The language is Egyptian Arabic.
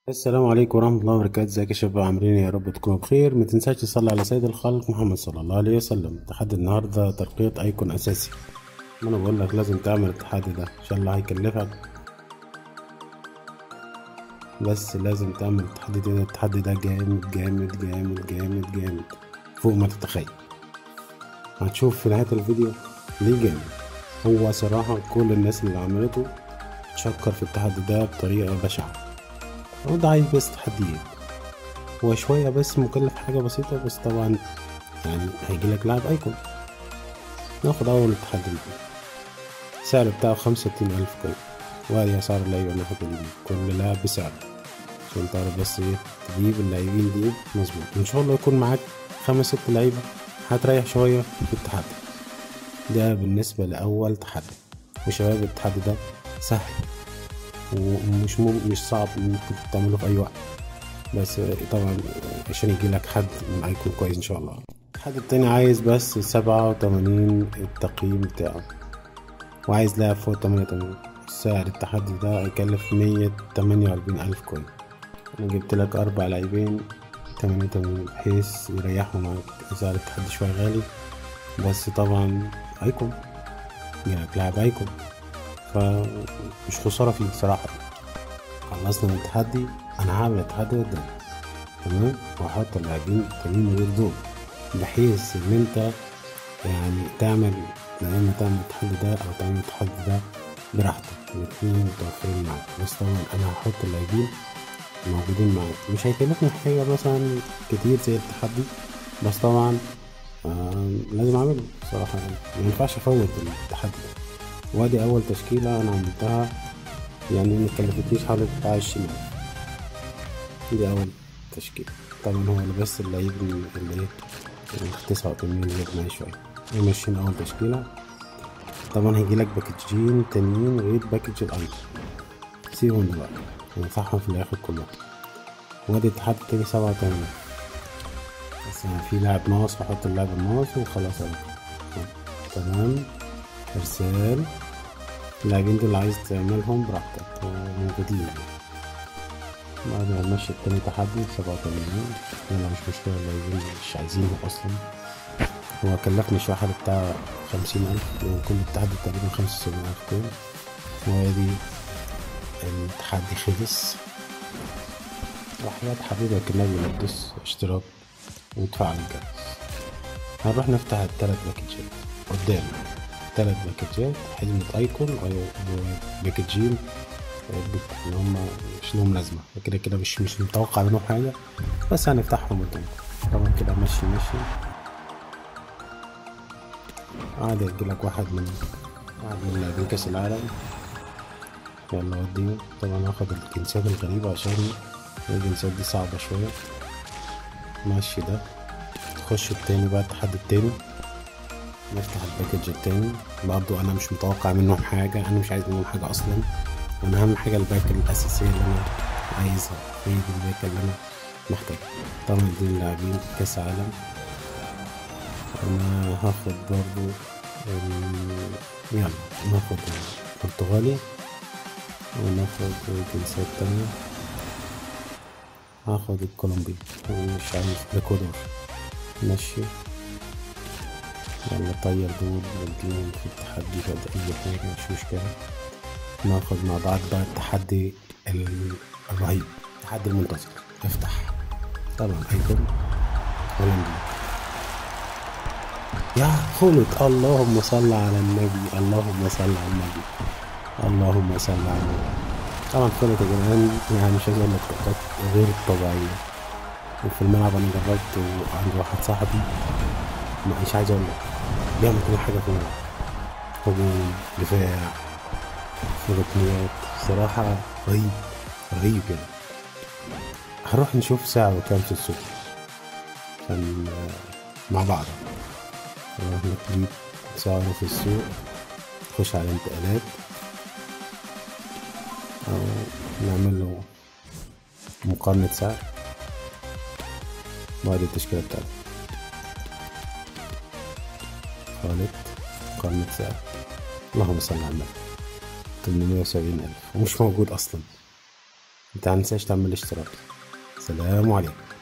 السلام عليكم ورحمة الله وبركاته ازيك يا شباب عاملين إيه؟ يا رب تكونوا بخير ما تنساش تصلي على سيد الخلق محمد صلى الله عليه وسلم تحدي النهاردة ترقية ايكون اساسي ما انا بقول لك لازم تعمل التحدي ده ان شاء الله هيكلفك بس لازم تعمل التحدي ده التحدي ده جامد جامد جامد جامد جامد فوق ما تتخيل هتشوف في نهاية الفيديو ليه جامد هو صراحة كل الناس اللي عملته تشكر في التحدي ده بطريقة بشعة هو ده عايز بس تحديات هو شوية بس مكلف حاجة بسيطة بس طبعا يعني هيجيلك لاعب ايكون ناخد اول تحدي الفيديو السعر بتاعه خمسة وستين ألف كوين وادي أسعار اللعيبة اللي احنا بنجيب كل لاعب بسعر عشان تعرف بس ايه تجيب اللاعبين دي مظبوط ان شاء الله يكون معاك خمس ست لعيبة هتريح شوية في التحدي ده بالنسبة لأول تحدي وشباب التحدي ده سهل ومش مم مش صعب ممكن تعمله في أي وقت بس طبعا عشان يجي لك حد من ايكون كويس ان شاء الله الحد التاني عايز بس سبعة وتمانين التقييم بتاعه وعايز لاعب فوق تمانية وتمانين سعر التحدي ده هيكلف مية تمانية وأربعين ألف كوين أنا جبت لك أربع لاعبين تمانية وتمانين بحيث يريحوا معاك سعر التحدي شوية غالي بس طبعا ايكون جالك لاعب ايكون فمش خسارة فيه صراحة خلصنا من التحدي انا هعمل التحدي قدام تمام وهحط اللاعبين التانيين غير دول بحيث ان انت يعني تعمل يا اما تعمل التحدي ده او تعمل التحدي ده براحتك الاتنين متوفرين معاك بس طبعا انا هحط اللاعبين موجودين معاك مش هيكلفني حاجة مثلا كتير زي التحدي بس طبعا آه لازم اعمله صراحة يعني ما ينفعش افوت التحدي ده وادي اول تشكيلة انا عملتها يعني ما كلفتنيش حوالي بتاع عشرين دي اول تشكيلة طبعا هو اللي بس اللعيب اللي ايه تسعة وتمانين اللي معايا شوية ماشيين اول تشكيلة طبعا هيجيلك باكجين تانيين غير باكج الايض سيبهم دلوقتي هنفتحهم في الاخر كلهم وادي التحدي التاني سبعة وتمانين بس يعني في لاعب ناقص بحط اللاعب الناقص وخلاص اهو تمام ارسال اللاعبين دول عايز تعملهم براحتك موجودين يعني بعد ما نمشي التاني تحدي سبعة وتمانين يلا مش مشكلة اللاعبين مش عايزينه اصلا هو كلفني شحن بتاع خمسين ألف يعني كل التحدي تقريبا خمسة وسبعين ألف كوين وادي التحدي خلص وحياة حبيبك النبي لبس اشتراك وادفع الجهاز هنروح نفتح التلات باكجات قدام تلات باكجات حزمة ايكون وباكجين اللي هم مش لهم لازمة كده كده مش مش متوقع منهم حاجة بس هنفتحهم قدام طبعا كده ماشي ماشي عادي يجيلك واحد من واحد من لاعبين كأس العالم يلا وديه طبعا هاخد الجنسيات الغريبة عشان الجنسيات دي صعبة شوية ماشي ده نخش التاني بقى التحدي التاني نفتح الباكج التاني برضو انا مش متوقع منهم حاجة انا مش عايز منهم حاجة اصلا انا اهم حاجة الباك الاساسية اللي انا عايزها هي دي الباك اللي انا محتاجها طبعا دي اللاعبين كاس عالم انا هاخد برضو يلا ناخد البرتغالي وناخد جنسيات تانية هاخد الكولومبي مش عايز الاكوادور ماشي يلا طير دول وديهم في التحدي بعد اي حاجة مش مشكلة ناخد مع بعض بقى التحدي الرهيب التحدي المنتظر افتح طبعا ايضا هولندي يا خلط اللهم صل على النبي اللهم صل على النبي اللهم صل على النبي طبعا خلط يا جدعان يعني مش عايز اقول لك لقطات غير طبيعية وفي الملعب انا جربت وعند واحد صاحبي مش عايز اقول لك بيعمل كل حاجة في الملعب هجوم دفاع في ركنيات صراحة رهيب رهيب يعني هنروح نشوف ساعة وكام في السوق عشان مع بعض نروح نجيب سعره في السوق نخش على انتقالات أو نعمل له مقارنة سعر وهذه التشكيلة بتاعته خالد مقارنة سعر اللهم صل على النبي 870 ألف ومش موجود أصلا متنساش تعمل اشتراك سلام عليكم